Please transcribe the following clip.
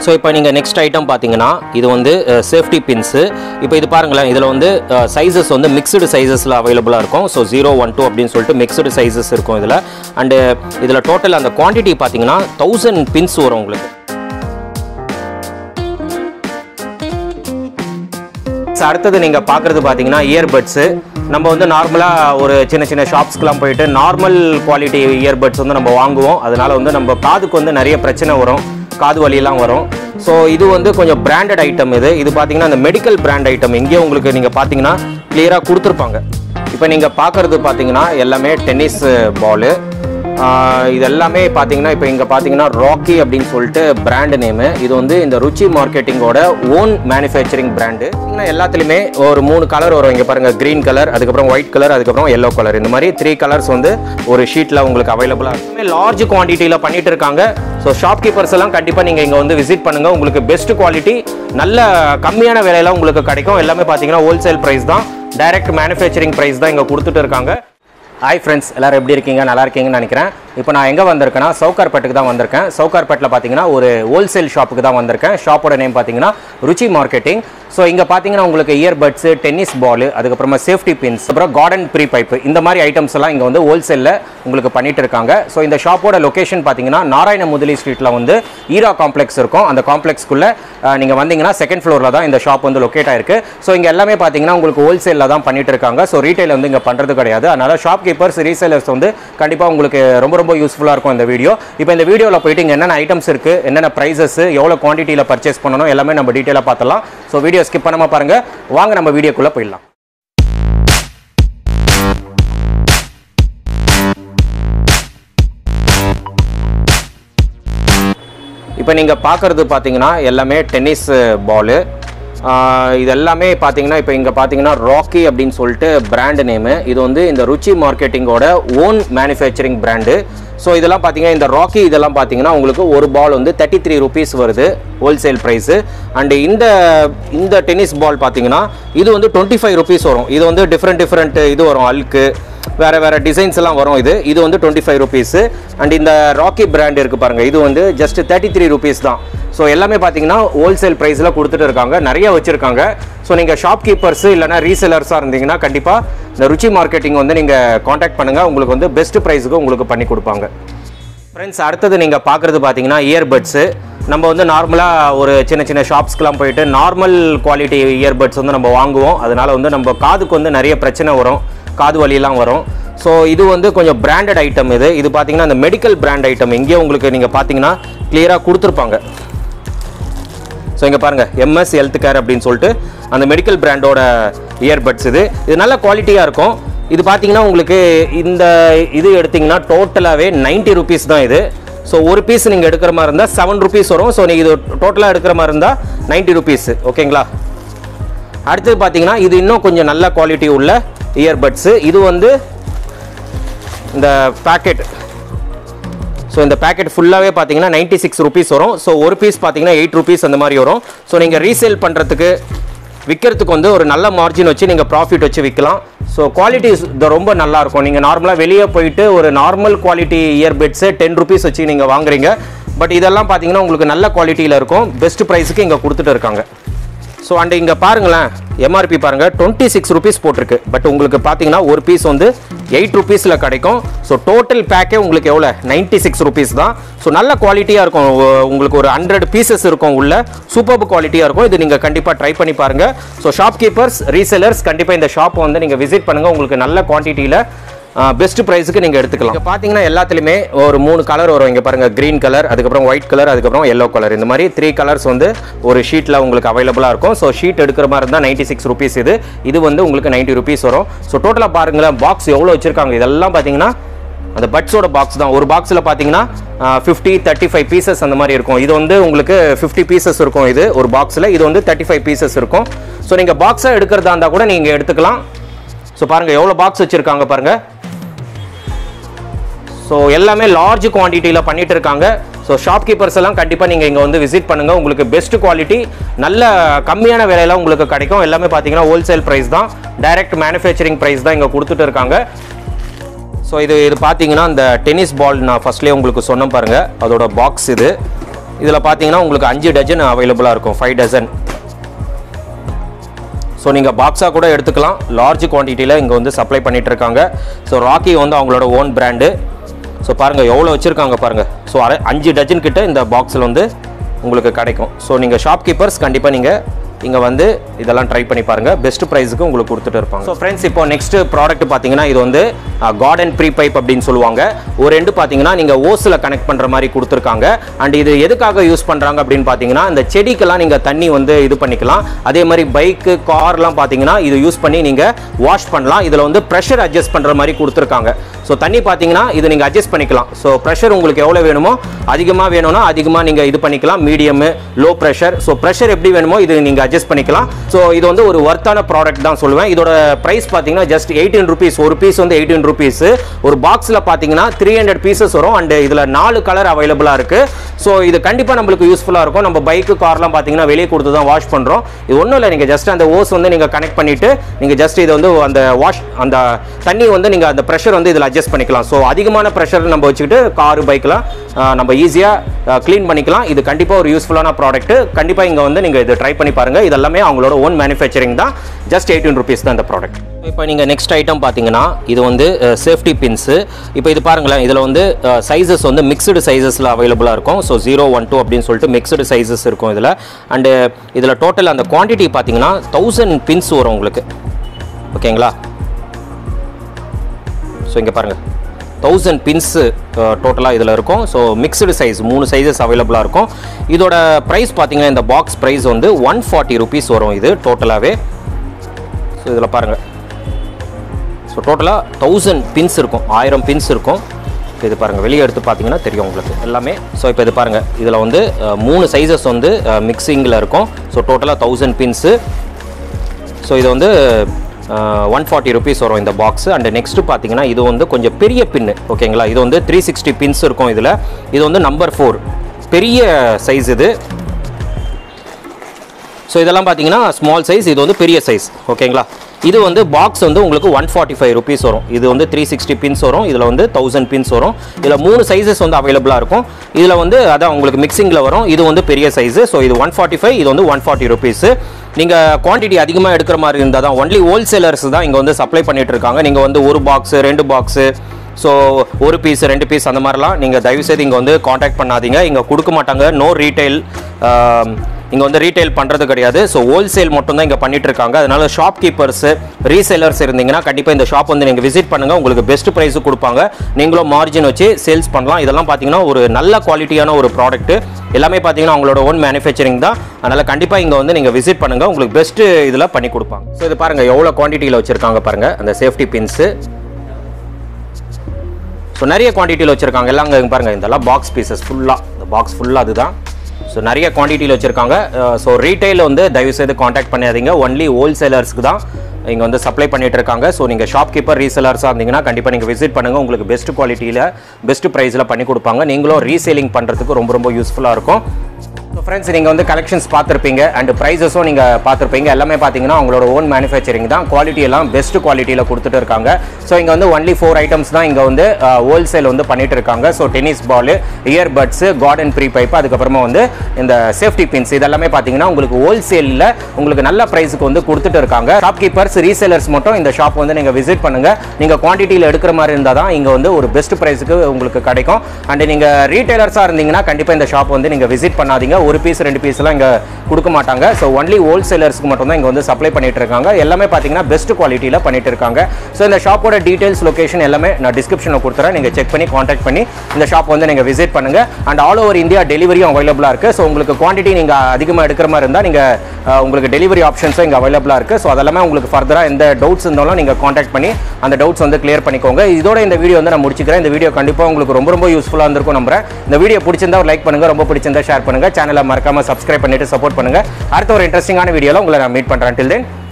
so இப்போ நீங்கள் next item பார்த்தீங்கன்னா இது வந்து சேஃப்டி பின்ஸு இப்போ இது பாருங்களேன் இதில் வந்து சைஸஸ் வந்து மிக்சடு சைஸஸில் அவைலபிளாக இருக்கும் ஸோ ஜீரோ ஒன் டூ அப்படின்னு சொல்லிட்டு மிக்சடு சைஸஸ் இருக்கும் இதில் அண்டு இதில் டோட்டல் அந்த குவான்டிட்டி பார்த்தீங்கன்னா தௌசண்ட் பின்ஸ் வரும் உங்களுக்கு So, அடுத்தது நீங்கள் பார்க்குறது பார்த்தீங்கன்னா இயர்பட்ஸு நம்ம வந்து நார்மலாக ஒரு சின்ன சின்ன ஷாப்ஸ்க்குலாம் போயிட்டு நார்மல் குவாலிட்டி இயர்பட்ஸ் வந்து நம்ம வாங்குவோம் அதனால வந்து நம்ம காதுக்கு வந்து நிறைய பிரச்சனை வரும் காது வலியெல்லாம் வரும் ஸோ இது வந்து கொஞ்சம் பிராண்டட் ஐட்டம் இது இது பார்த்தீங்கன்னா அந்த மெடிக்கல் பிராண்ட் ஐட்டம் இங்கேயே உங்களுக்கு நீங்கள் பார்த்தீங்கன்னா கிளியராக கொடுத்துருப்பாங்க இப்போ நீங்கள் பார்க்குறது பார்த்தீங்கன்னா எல்லாமே டென்னிஸ் பாலு இது எல்லாமே பார்த்தீங்கன்னா இப்போ இங்கே பார்த்தீங்கன்னா ராக்கி அப்படின்னு சொல்லிட்டு பிராண்ட் நேமு இது வந்து இந்த ருச்சி மார்க்கெட்டிங்கோட ஓன் மேனுஃபேக்சரிங் பிராண்டு எல்லாத்துலேயுமே ஒரு மூணு கலர் வரும் இங்கே பாருங்கள் க்ரீன் கலர் அதுக்கப்புறம் ஒயிட் கலர் அதுக்கப்புறம் எல்லோ கலர் இந்த மாதிரி த்ரீ கலர்ஸ் வந்து ஒரு ஷீட்டில் உங்களுக்கு அவைலபிளாக இருக்கும் லார்ஜ் குவான்டிட்டியில் பண்ணிட்டு இருக்காங்க ஸோ ஷாப்கீப்பர்ஸ் எல்லாம் கண்டிப்பாக நீங்கள் இங்கே வந்து விசிட் பண்ணுங்கள் உங்களுக்கு பெஸ்ட் குவாலிட்டி நல்ல கம்மியான விலையில உங்களுக்கு கிடைக்கும் எல்லாமே பார்த்தீங்கன்னா ஹோல்சேல் ப்ரைஸ் தான் டைரக்ட் மேனுஃபேக்சரிங் ப்ரைஸ் தான் இங்கே கொடுத்துட்டு இருக்காங்க ஹாய் ஃப்ரெண்ட்ஸ் எல்லாரும் எப்படி இருக்கீங்க நல்லா இருக்கீங்கன்னு நினைக்கிறேன் இப்போ நான் எங்கே வந்திருக்கேன்னா சவுகார்பேட்டுக்கு தான் வந்திருக்கேன் சவுகார்பேட்டில் பார்த்தீங்கன்னா ஒரு ஹோல்சேல் ஷாப்புக்கு தான் வந்திருக்கேன் ஷாப்போட நேம் பார்த்தீங்கன்னா ருச்சி மார்க்கெட்டிங் ஸோ இங்கே பார்த்தீங்கன்னா உங்களுக்கு இயர்பட்ஸு டென்னிஸ் பால் அதுக்கப்புறமா சேஃப்டி பின்ஸ் அப்புறம் கார்டன் ப்ரீ பைப்பு இந்த மாதிரி ஐட்டம்ஸ் எல்லாம் இங்கே வந்து ஹோல்சேலில் உங்களுக்கு பண்ணிட்டு இருக்காங்க ஸோ இந்த ஷாப்போட லொகேஷன் பார்த்தீங்கன்னா நாராயண முதலி ஸ்ட்ரீட்டில் வந்து ஈரா காம்ப்ளெக்ஸ் இருக்கும் அந்த காம்ப்ளெக்ஸ்க்குள்ளே நீங்கள் வந்தீங்கன்னா செகண்ட் ஃப்ளோரில் தான் இந்த ஷாப் வந்து லொக்கேட் ஆயிருக்கு ஸோ இங்கே எல்லாமே பார்த்தீங்கன்னா உங்களுக்கு ஹோல்சேலில் தான் பண்ணிட்டு இருக்காங்க ஸோ ரீட்டைல் வந்து இங்கே பண்ணுறது கிடையாது அதனால ஷாப் கீப்பர்ஸ் ரீசேலர்ஸ் வந்து கண்டிப்பாக உங்களுக்கு ரொம்ப ரொம்ப யூஸ்ஃபுல்லாக இருக்கும் இந்த வீடியோ இப்போ இந்த வீடியோவில் போயிட்டு இங்கே என்னென்ன ஐட்டம்ஸ் இருக்குது என்னென்ன ப்ரைஸஸ் எவ்வளோ குவான்டிட்டியில் பர்ச்சேஸ் பண்ணணும் எல்லாமே நம்ம டீட்டெயிலாக பார்த்தலாம் ஸோ வீடியோ ஸ்கிப் பண்ணாமல் பாருங்கள் வாங்க நம்ம வீடியோக்குள்ளே போயிடலாம் இப்போ நீங்கள் பார்க்குறது பார்த்தீங்கன்னா எல்லாமே டென்னிஸ் பாலு இது எல்லாமே பார்த்தீங்கன்னா இப்போ இங்கே பார்த்தீங்கன்னா ராக்கி அப்படின்னு சொல்லிட்டு பிராண்ட் நேமு இது வந்து இந்த ருச்சி மார்க்கெட்டிங்கோட ஓன் மேனுஃபேக்சரிங் பிராண்டு ஸோ இதெல்லாம் பார்த்தீங்கன்னா இந்த ராக்கி இதெல்லாம் பார்த்தீங்கன்னா உங்களுக்கு ஒரு பால் வந்து தேர்ட்டி த்ரீ ருபீஸ் வருது ஹோல்சேல் ப்ரைஸு அண்டு இந்த இந்த டென்னிஸ் பால் பார்த்தீங்கன்னா இது வந்து டுவெண்ட்டி ஃபைவ் ருபீஸ் வரும் இது வந்து டிஃப்ரெண்ட் டிஃப்ரெண்ட் இது வரும் அல்க்கு வேறு வேறு டிசைன்ஸ் எல்லாம் வரும் இது இது வந்து டுவெண்ட்டி ஃபைவ் ருபீஸு அண்ட் இந்த ராக்கி பிராண்ட் இருக்குது பாருங்கள் இது வந்து ஜஸ்ட் தேர்ட்டி த்ரீ ருபீஸ் தான் ஸோ எல்லாமே பார்த்தீங்கன்னா ஹோல்சேல் ப்ரைஸில் கொடுத்துட்டு இருக்காங்க நிறைய வச்சுருக்காங்க ஸோ நீங்கள் ஷாப் கீப்பர்ஸு இல்லைனா ரீசேலர்ஸாக இருந்தீங்கன்னா கண்டிப்பாக இந்த ருச்சி மார்க்கெட்டிங் வந்து நீங்கள் காண்டாக்ட் பண்ணுங்கள் உங்களுக்கு வந்து பெஸ்ட் ப்ரைஸுக்கு உங்களுக்கு பண்ணி கொடுப்பாங்க ஃப்ரெண்ட்ஸ் அடுத்தது நீங்கள் பார்க்குறது பார்த்தீங்கன்னா இயர்பட்ஸு நம்ம வந்து நார்மலாக ஒரு சின்ன சின்ன ஷாப்ஸ்க்குலாம் போயிட்டு நார்மல் குவாலிட்டி இயர்பட்ஸ் வந்து நம்ம வாங்குவோம் அதனால வந்து நம்ம காதுக்கு வந்து நிறைய பிரச்சனை வரும் காது வலியெல்லாம் வரும் ஸோ இது வந்து கொஞ்சம் பிராண்டட் ஐட்டம் இது இது பார்த்தீங்கன்னா அந்த மெடிக்கல் பிராண்ட் ஐட்டம் இங்கேயே உங்களுக்கு நீங்கள் பார்த்தீங்கன்னா கிளியராக கொடுத்துருப்பாங்க ஸோ இங்கே பாருங்கள் எம்எஸ் ஹெல்த் கேர் அப்படின்னு சொல்லிட்டு அந்த மெடிக்கல் பிராண்டோட இயர்பட்ஸ் இது இது நல்ல குவாலிட்டியாக இருக்கும் இது பார்த்தீங்கன்னா உங்களுக்கு இந்த இது எடுத்தீங்கன்னா டோட்டலாகவே நைன்ட்டி ருபீஸ் தான் இது ஸோ ஒரு பீஸ் நீங்கள் எடுக்கிற மாதிரி இருந்தால் செவன் ருபீஸ் வரும் ஸோ நீங்கள் இது டோட்டலாக எடுக்கிற மாதிரி இருந்தால் நைன்ட்டி ருபீஸ் ஓகேங்களா அடுத்தது பார்த்தீங்கன்னா இது இன்னும் கொஞ்சம் நல்ல குவாலிட்டி உள்ள இயர்பட்ஸு இது வந்து இந்த பேக்கெட் ஸோ இந்த பேக்கெட் ஃபுல்லாகவே பார்த்தீங்கன்னா நைன்ட்டி சிக்ஸ் ருபீஸ் வரும் ஸோ ஒரு பீஸ் பார்த்தீங்கன்னா எயிட் ருபீஸ் அந்த மாதிரி வரும் ஸோ நீங்கள் ரீசேல் பண்ணுறதுக்கு விற்கிறதுக்கு வந்து ஒரு நல்ல மார்ஜின் வச்சு நீங்கள் ப்ராஃபிட் வச்சு விற்கலாம் ஸோ குவாலிட்டி ரொம்ப நல்லாயிருக்கும் நீங்கள் நார்மலாக வெளியே போயிட்டு ஒரு normal quality earbuds ten rupees வச்சு நீங்கள் வாங்குறீங்க பட் இதெல்லாம் பார்த்தீங்கன்னா உங்களுக்கு நல்ல குவாலிட்டியில் இருக்கும் பெஸ்ட் ப்ரைஸுக்கு இங்கே கொடுத்துட்டு இருக்காங்க ஸோ அண்ட் இங்கே பாருங்களேன் எம்ஆர்பி பாருங்கள் டுவெண்ட்டி சிக்ஸ் ருபீஸ் போட்டிருக்கு பட் உங்களுக்கு பார்த்தீங்கன்னா ஒரு பீஸ் வந்து எயிட் ருபீஸில் கிடைக்கும் ஸோ டோட்டல் பேக்கே உங்களுக்கு எவ்வளோ நைன்ட்டி சிக்ஸ் ருபீஸ் தான் ஸோ நல்ல குவாலிட்டியாக இருக்கும் உ- உங்களுக்கு ஒரு ஹண்ட்ரட் பீசஸ் இருக்கும் உள்ள சூப்பர் குவாலிட்டியாக இருக்கும் இது நீங்கள் கண்டிப்பாக ட்ரை பண்ணி பாருங்கள் ஸோ ஷாப் கீப்பர்ஸ் ரீசெலர்ஸ் கண்டிப்பாக இந்த ஷாப் வந்து நீங்கள் விசிட் பண்ணுங்கள் உங்களுக்கு நல்ல குவான்டிட்டியில் பெஸ்ட் ப்ரைஸுக்கு நீங்கள் எடுத்துக்கலாம் இங்கே பார்த்தீங்கன்னா எல்லாத்துலேயுமே ஒரு மூணு கலர் வரும் இங்கே பாருங்கள் க்ரீன் கலர் அதுக்கப்புறம் ஒயிட் கலர் அதுக்கப்புறம் எல்லோ கலர் இந்த மாதிரி த்ரீ கலர்ஸ் வந்து ஒரு ஷீட்டில் உங்களுக்கு அவைலபிளாக இருக்கும் ஸோ ஷீட் எடுக்கிற மாதிரி இருந்தால் நைன்ட்டி சிக்ஸ் ருபீஸ் இது இது வந்து உங்களுக்கு நைன்ட்டி ருபீஸ் வரும் ஸோ டோட்டலாக பாருங்களேன் பாக்ஸ் எவ்வளோ வச்சுருக்காங்க இதெல்லாம் பார்த்தீங்கன்னா அந்த பட்ஸோட பாக்ஸ் தான் ஒரு பாக்ஸில் பார்த்தீங்கன்னா ஃபிஃப்டி தேர்ட்டி ஃபைவ் பீசஸ் அந்த மாதிரி இருக்கும் இது வந்து உங்களுக்கு ஃபிஃப்டி பீசஸ் இருக்கும் இது ஒரு பாக்ஸில் இது வந்து தேர்ட்டி ஃபைவ் பீசஸ் இருக்கும் ஸோ நீங்கள் பாக்ஸாக எடுக்கிறதா இருந்தால் கூட நீங்கள் எடுத்துக்கலாம் ஸோ பாருங்கள் எவ்வளோ பாக்ஸ் வச்சுருக்காங்க பாருங்கள் ஸோ எல்லாமே லார்ஜ் குவான்டிட்டியில் பண்ணிட்டு இருக்காங்க ஸோ ஷாப்கீப்பர்ஸ் எல்லாம் கண்டிப்பாக நீங்கள் இங்கே வந்து விசிட் பண்ணுங்கள் உங்களுக்கு பெஸ்ட் குவாலிட்டி நல்ல கம்மியான விலையில உங்களுக்கு கிடைக்கும் எல்லாமே பார்த்தீங்கன்னா ஹோல்சேல் ப்ரைஸ் தான் டைரக்ட் மேனுஃபேக்சரிங் ப்ரைஸ் தான் இங்கே கொடுத்துட்டு இருக்காங்க ஸோ இது இது பார்த்தீங்கன்னா இந்த டென்னிஸ் பால் நான் ஃபர்ஸ்ட்லேயே உங்களுக்கு சொன்னேன் பாருங்கள் அதோட பாக்ஸ் இது இதில் பார்த்தீங்கன்னா உங்களுக்கு அஞ்சு டஜன் அவைலபிளாக இருக்கும் ஃபைவ் டசன் ஸோ நீங்கள் பாக்ஸாக கூட எடுத்துக்கலாம் லார்ஜ் குவான்டிட்டியில் இங்கே வந்து சப்ளை பண்ணிட்டு இருக்காங்க ஸோ ராக்கி வந்து அவங்களோட ஓன் பிராண்டு ஸோ பாருங்கள் எவ்வளோ வச்சுருக்காங்க பாருங்கள் ஸோ அரை அஞ்சு டஜன் கிட்ட இந்த பாக்ஸில் வந்து உங்களுக்கு கிடைக்கும் ஸோ நீங்கள் ஷாப்கீப்பர்ஸ் கண்டிப்பாக நீங்கள் இங்கே வந்து இதெல்லாம் ட்ரை பண்ணி பாருங்கள் பெஸ்ட் ப்ரைஸுக்கு உங்களுக்கு கொடுத்துட்டு இருப்பாங்க ஸோ ஃப்ரெண்ட்ஸ் இப்போ நெக்ஸ்ட் ப்ராடக்ட் பார்த்தீங்கன்னா இது வந்து கார்டன் ப்ரீ பைப் அப்படின்னு சொல்லுவாங்க ஒரு ரெண்டு பார்த்தீங்கன்னா நீங்கள் ஓஸில் கனெக்ட் பண்ணுற மாதிரி கொடுத்துருக்காங்க அண்ட் இது எதுக்காக யூஸ் பண்ணுறாங்க அப்படின்னு பார்த்தீங்கன்னா இந்த செடிக்கெல்லாம் நீங்கள் தண்ணி வந்து இது பண்ணிக்கலாம் அதே மாதிரி பைக்கு கார்லாம் பார்த்தீங்கன்னா இது யூஸ் பண்ணி நீங்கள் வாஷ் பண்ணலாம் இதில் வந்து ப்ரெஷர் அட்ஜஸ்ட் பண்ணுற மாதிரி கொடுத்துருக்காங்க ஸோ தண்ணி பார்த்தீங்கன்னா இது நீங்கள் அட்ஜஸ்ட் பண்ணிக்கலாம் ஸோ ப்ரெஷர் உங்களுக்கு எவ்வளோ வேணுமோ அதிகமாக வேணும்னா அதிகமாக நீங்கள் இது பண்ணிக்கலாம் medium low pressure so pressure எப்படி வேணுமோ இது நீங்கள் அட்ஜஸ்ட் பண்ணிக்கலாம் ஸோ இது வந்து ஒரு ஒர்த்தான ப்ராடக்ட் தான் சொல்லுவேன் இதோட ப்ரைஸ் பார்த்தீங்கன்னா ஜஸ்ட் எயிட்டீன் ருபீஸ் ஒரு பீஸ் வந்து எயிட்டீன் ருபீஸ் ஒரு பாக்ஸில் பார்த்தீங்கன்னா த்ரீ ஹண்ட்ரட் பீசஸ் வரும் அண்ட் இதில் நாலு கலர் அவைலபிளாக இருக்குது ஸோ இது கண்டிப்பாக நம்மளுக்கு யூஸ்ஃபுல்லாக இருக்கும் நம்ம பைக்கு கார்லாம் பார்த்தீங்கன்னா வெளியே கொடுத்து தான் வாஷ் பண்ணுறோம் இது ஒன்றும் இல்லை நீங்கள் ஜஸ்ட் அந்த ஓஸ் வந்து நீங்கள் கனெக்ட் பண்ணிவிட்டு நீங்கள் ஜஸ்ட் இது வந்து அந்த வாஷ் அந்த தண்ணி வந்து நீங்கள் அந்த ப்ரெஷர் வந்து இதில் அட்ஜஸ்ட் பண்ணிக்கலாம் ஸோ அதிகமான ப்ரெஷர் நம்ம வச்சுக்கிட்டு காரு பைக்கெலாம் நம்ம ஈஸியாக க்ளீன் பண்ணிக்கலாம் இது கண்டிப்பாக ஒரு யூஸ்ஃபுல்லான ப்ராடக்ட் கண்டிப்பாக இங்கே வந்து நீங்கள் இது ட்ரை பண்ணி பாருங்கள் இதெல்லாமே அவங்களோட ஓன் மேனுஃபேக்சரிங் தான் ஜஸ்ட் எயிட்டீன் ருபீஸ் தான் இந்த ப்ராடக்ட் இப்போ நீங்கள் நெக்ஸ்ட் ஐட்டம் பார்த்தீங்கன்னா இது வந்து சேஃப்டி பின்ஸு இப்போ இது பாருங்களேன் இதில் வந்து சைஸஸ் வந்து மிக்சடு சைஸஸில் அவைலபிளாக இருக்கும் ஸோ ஜீரோ ஒன் டூ அப்படின்னு சொல்லிட்டு மிக்சடு சைஸஸ் இருக்கும் இதில் அண்டு இதில் டோட்டல் அந்த குவான்டிட்டி பார்த்தீங்கன்னா தௌசண்ட் பின்ஸ் வரும் உங்களுக்கு ஓகேங்களா ஸோ இங்கே பாருங்கள் தௌசண்ட் பின்ஸு டோட்டலாக இதில் இருக்கும் ஸோ மிக்சடு சைஸ் மூணு சைஸஸ் அவைலபிளாக இருக்கும் இதோட ப்ரைஸ் பார்த்தீங்கன்னா இந்த பாக்ஸ் ப்ரைஸ் வந்து ஒன் ஃபார்ட்டி ருபீஸ் வரும் இது டோட்டலாகவே ஸோ இதில் பாருங்கள் ஸோ டோட்டலாக தௌசண்ட் பின்ஸ் இருக்கும் ஆயிரம் பின்ஸ் இருக்கும் இப்போ இது பாருங்கள் வெளியே எடுத்து பார்த்தீங்கன்னா தெரியும் உங்களுக்கு எல்லாமே ஸோ இப்போ இது பாருங்கள் இதில் வந்து அஹ், மூணு சைஸஸ் வந்து மிக்சிங்கில் இருக்கும் ஸோ டோட்டலாக தௌசண்ட் பின்ஸு ஸோ இது வந்து ஒன் ஃபார்ட்டி ருபீஸ் வரும் இந்த பாக்ஸ் அண்ட் நெக்ஸ்ட் பார்த்தீங்கன்னா இது வந்து கொஞ்சம் பெரிய பின்னு ஓகேங்களா இது வந்து த்ரீ சிக்ஸ்டி பின்ஸ் இருக்கும் இதில் இது வந்து நம்பர் ஃபோர் பெரிய சைஸ் இது ஸோ இதெல்லாம் பார்த்தீங்கன்னா ஸ்மால் சைஸ் இது வந்து பெரிய சைஸ் ஓகேங்களா இது வந்து பாக்ஸ் வந்து உங்களுக்கு ஒன் ஃபார்ட்டி ஃபைவ் ருபீஸ் வரும் இது வந்து த்ரீ சிக்ஸ்டி பின்ஸ் வரும் இதில் வந்து தௌசண்ட் பின்ஸ் வரும் இதில் மூணு சைஸஸ் வந்து அவைலபிளாக இருக்கும் இதில் வந்து அதான் உங்களுக்கு மிக்சிங்கில் வரும் இது வந்து பெரிய சைஸு ஸோ இது ஒன் ஃபார்ட்டி ஃபைவ் இது வந்து ஒன் ஃபார்ட்டி ருபீஸு நீங்கள் குவான்டிட்டி அதிகமாக எடுக்கிற மாதிரி இருந்தால் தான் ஒன்லி ஹோல்சேலர்ஸ் தான் இங்கே வந்து சப்ளை பண்ணிட்டு இருக்காங்க நீங்கள் வந்து ஒரு பாக்ஸு ரெண்டு பாக்ஸு ஸோ ஒரு பீஸ் ரெண்டு பீஸ் அந்த மாதிரிலாம் நீங்கள் தயவுசெய்து இங்கே வந்து காண்டாக்ட் பண்ணாதீங்க இங்கே கொடுக்க மாட்டாங்க நோ ரீட்டைல் இங்கே வந்து ரீட்டைல் பண்ணுறது கிடையாது ஸோ ஹோல்சேல் மட்டும் தான் இங்கே பண்ணிட்டு இருக்காங்க அதனால ஷாப் கீப்பர்ஸ் ரீசேலர்ஸ் இருந்தீங்கன்னா கண்டிப்பாக இந்த ஷாப் வந்து நீங்கள் விசிட் பண்ணுங்கள் உங்களுக்கு பெஸ்ட் ப்ரைஸு கொடுப்பாங்க நீங்களும் மார்ஜின் வச்சு சேல்ஸ் பண்ணலாம் இதெல்லாம் பார்த்தீங்கன்னா ஒரு நல்ல குவாலிட்டியான ஒரு ப்ராடக்ட் எல்லாமே பார்த்தீங்கன்னா அவங்களோட ஓன் மேனுஃபேக்சரிங் தான் அதனால் கண்டிப்பாக இங்கே வந்து நீங்கள் விசிட் பண்ணுங்கள் உங்களுக்கு பெஸ்ட்டு இதில் பண்ணி கொடுப்பாங்க ஸோ இது பாருங்கள் எவ்வளோ குவான்டிட்டியில் வச்சுருக்காங்க பாருங்கள் அந்த சேஃப்டி பின்ஸு ஸோ நிறைய குவான்டிட்டியில் வச்சுருக்காங்க எல்லாம் இங்கே பாருங்கள் இதெல்லாம் பாக்ஸ் பீசஸ் ஃபுல்லாக இந்த பாக்ஸ் ஃபுல்லாக அதுதான் ஸோ நிறைய குவான்டிட்டியில் வச்சுருக்காங்க ஸோ ரீட்டைல் வந்து தயவுசெய்து காண்டாக்ட் பண்ணாதீங்க ஒன்லி ஹோல்சேலர்ஸ்க்கு தான் இங்கே வந்து சப்ளை பண்ணிட்டு இருக்காங்க ஸோ நீங்கள் ஷாப் கீப்பர் ரீசேலர்ஸாக இருந்தீங்கன்னா கண்டிப்பாக நீங்கள் விசிட் பண்ணுங்கள் உங்களுக்கு பெஸ்ட் குவாலிட்டியில் பெஸ்ட் ப்ரைஸில் பண்ணி கொடுப்பாங்க நீங்களும் ரீசேலிங் பண்ணுறதுக்கு ரொம்ப ரொம்ப யூஸ்ஃபுல்லாக இருக்கும் ஸோ ஃப்ரெண்ட்ஸ் நீங்கள் வந்து கலெக்ஷன்ஸ் பார்த்துருப்பீங்க அண்ட் ப்ரைஸஸும் நீங்கள் பார்த்துருப்பீங்க எல்லாமே பார்த்தீங்கன்னா அவங்களோட ஓன் மேனுஃபேக்சரிங் தான் குவாலிட்டி எல்லாம் பெஸ்ட் குவாலிட்டியில் கொடுத்துட்டு இருக்காங்க ஸோ இங்கே வந்து ஒன்லி ஃபோர் ஐட்டம்ஸ் தான் இங்கே வந்து ஹோல்சேல் வந்து பண்ணிட்டு இருக்காங்க so tennis ball earbuds garden free pipe அதுக்கப்புறமா வந்து இந்த சேஃப்டி பின்ஸ் இதெல்லாமே பார்த்தீங்கன்னா உங்களுக்கு ஹோல்சேலில் உங்களுக்கு நல்ல ப்ரைஸுக்கு வந்து கொடுத்துட்டு இருக்காங்க ஷாப் கீப்பர்ஸ் ரீசேலர்ஸ் மட்டும் இந்த ஷாப் வந்து நீங்கள் விசிட் பண்ணுங்க நீங்கள் குவான்டிட்டியில் எடுக்கிற மாதிரி இருந்தால் தான் இங்கே வந்து ஒரு பெஸ்ட் ப்ரைஸுக்கு உங்களுக்கு கிடைக்கும் அண்ட் நீங்கள் ரீட்டைலர்ஸாக இருந்தீங்கன்னா கண்டிப்பாக இந்த ஷாப் வந்து நீங்கள் விசிட் பண்ணாதீங்க ஒரு பீஸ் ரெண்டு பீஸ்லாம் இங்கே கொடுக்க மாட்டாங்க ஸோ ஒன்லி ஹோல்சேலர்ஸ்க்கு மட்டும் தான் இங்கே வந்து சப்ளை பண்ணிட்டு இருக்காங்க எல்லாமே பார்த்தீங்கன்னா பெஸ்ட் குவாலிட்டியில் பண்ணிட்டு இருக்காங்க ஸோ இந்த ஷாப்போட டீடைல்ஸ் லொகேஷன் எல்லாமே நான் டிஸ்கிரிப்ஷனில் கொடுத்துறேன் நீங்கள் செக் பண்ணி காண்டாக்ட் பண்ணி இந்த ஷாப் வந்து நீங்கள் விசிட் பண்ணுங்க அண்ட் ஆல் ஓவர் இந்தியா டெலிவரியும் அவைலபிளாக இருக்குது ஸோ உங்களுக்கு குவான்டிட்டி நீங்கள் அதிகமாக எடுக்கிற மாதிரி இருந்தால் நீங்கள் உங்களுக்கு டெலிவரி ஆப்ஷன்ஸும் இங்கே அவைலபிளாக இருக்குது ஸோ அதெல்லாமே உங்களுக்கு ஃபர்தராக எந்த டவுட்ஸ் இருந்தாலும் நீங்கள் காண்டாக்ட் பண்ணி அந்த டவுட்ஸ் வந்து கிளியர் பண்ணிக்கோங்க இதோட இந்த வீடியோ வந்து நான் முடிச்சுக்கிறேன் இந்த வீடியோ கண்டிப்பாக உங்களுக்கு ரொம்ப ரொம்ப யூஸ்ஃபுல்லாக இருந்திருக்கும் நம்புறேன் இந்த வீடியோ பிடிச்சிருந்தா ஒரு லைக் பண்ணுங்க ரொம்ப பிடிச்சிருந்தா ஷேர் பண்ணுங்க சேனலை மறக்காம சப்ஸ்கிரைப் பண்ணிட்டு சப்போர்ட் பண்ணுங்க அடுத்த ஒரு இன்ட்ரெஸ்டிங்கான வீடியோவில் உங்களை நான் மீட் பண்ணுறேன் டில் தென்